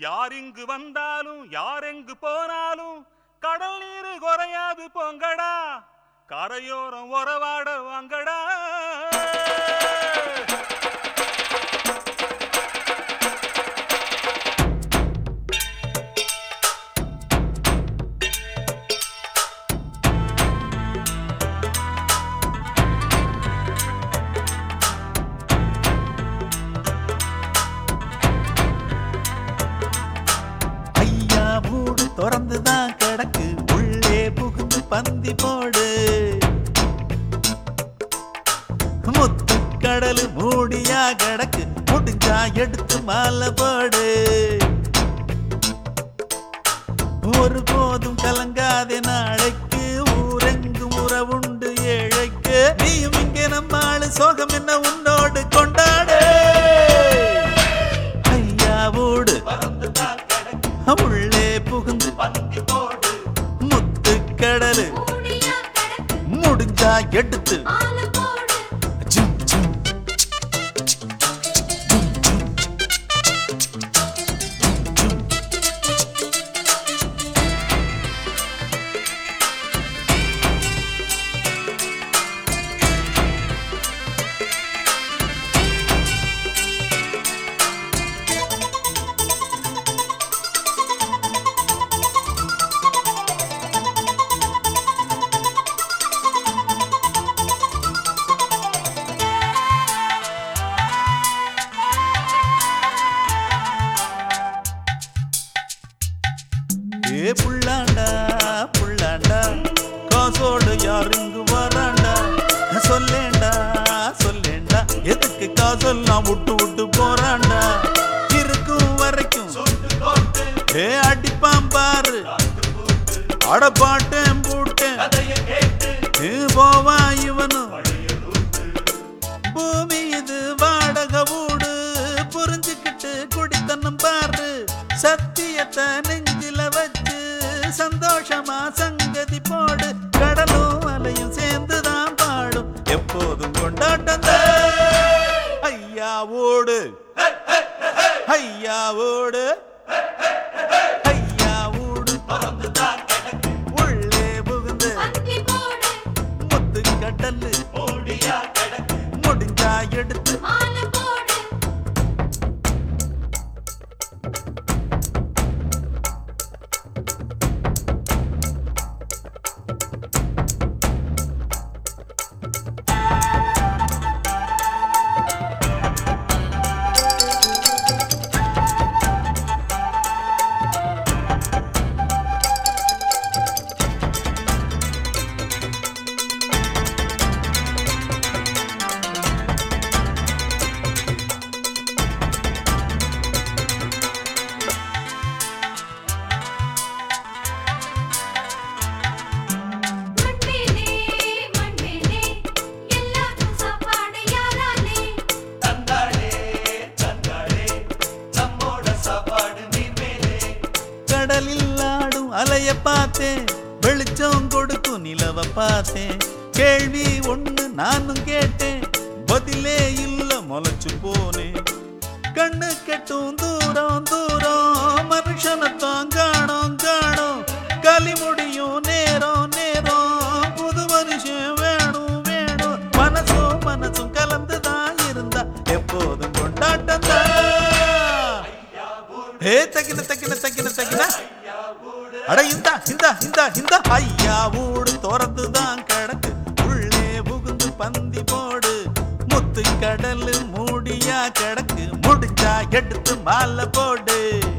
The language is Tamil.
யார் இங்கு வந்தாலும் யார் எங்கு போனாலும் கடல் நீர் குறையாது பொங்கடா கரையோரம் உறவாட வாங்கடா ஐயா மூடு திறந்துதான் கிடக்கு உள்ளே புகுந்து பந்தி போடு முத்து கடலு மூடியா கிடக்கு முடிஞ்சா எடுத்து மாலை போடு ஒரு போதும் கலங்காதே நாளைக்கு ஊரெங்கும் உறவுண்டு ஏழைக்கு நீயும் இங்கே நம்ம ஆளு சோகம் என்ன உன்னோடு கொண்டாடு ஐயா ஓடு உள்ளே புகுந்து முத்து கடலு மூடியா கிடக்கு முடிஞ்சா எடுத்து ஆளு போடு ஜும், ஜும். ஏ புள்ளாண்டா புள்ளாண்டா காசோடு யார் இங்கு வராண்டா சொல்லேண்டா சொல்லேண்டா எதுக்கு காசெல்லாம் விட்டு விட்டு போறாண்டா இருக்கும் வரைக்கும் ஏ அடிப்பான் பாரு அட பாட்டேன் பூட்டேன் ஏ போவான் இவனும் பூமி இது வாடக வீடு புரிஞ்சுக்கிட்டு குடித்தனம் பாரு சத்தியத்தை நெஞ்சில வச்சு சந்தோஷமா சங்கதி போடு கடலும் அலையும் சேர்ந்துதான் பாடும் எப்போதும் கொண்டாட்டம் ஐயா ஓடு ஐயா ஓடு ஐயா ஓடு உள்ளே புகுந்து பந்தி போடு முத்து கடல்லு முடிஞ்சா எடுத்து ஆளு போடு மண்மேலே மண்மேலே எல்லாருக்கும் சாப்பாடு யாராலே கடலில் ஆடும் அலைய பார்த்தேன் வெளிச்சம் கொடுக்கும் நிலவ பார்த்தேன் கேள்வி ஒண்ணு நானும் கேட்டேன் பதிலே இல்ல முளைச்சு போனேன் கண்ணு கெட்டும் தூரம் தூரம் மனுஷனத்தான் காணோம் காணோம் களி முடியும் நேரம் நேரம் புது மனுஷன் வேணும் வேணும் மனசும் மனசும் கலந்துதான் இருந்தா எப்போதும் கொண்டாட்டம் தான் ஏ தக்கின தக்கின தக்கின தக்கின அட இந்தா இந்தா இந்தா இந்தா ஐயா ஊடு திறந்து தான் கிடக்கு உள்ளே புகுந்து பந்தி போடு முத்து கடலு மூடியா கிடக்கு முடிஞ்சா எடுத்து மாலை போடு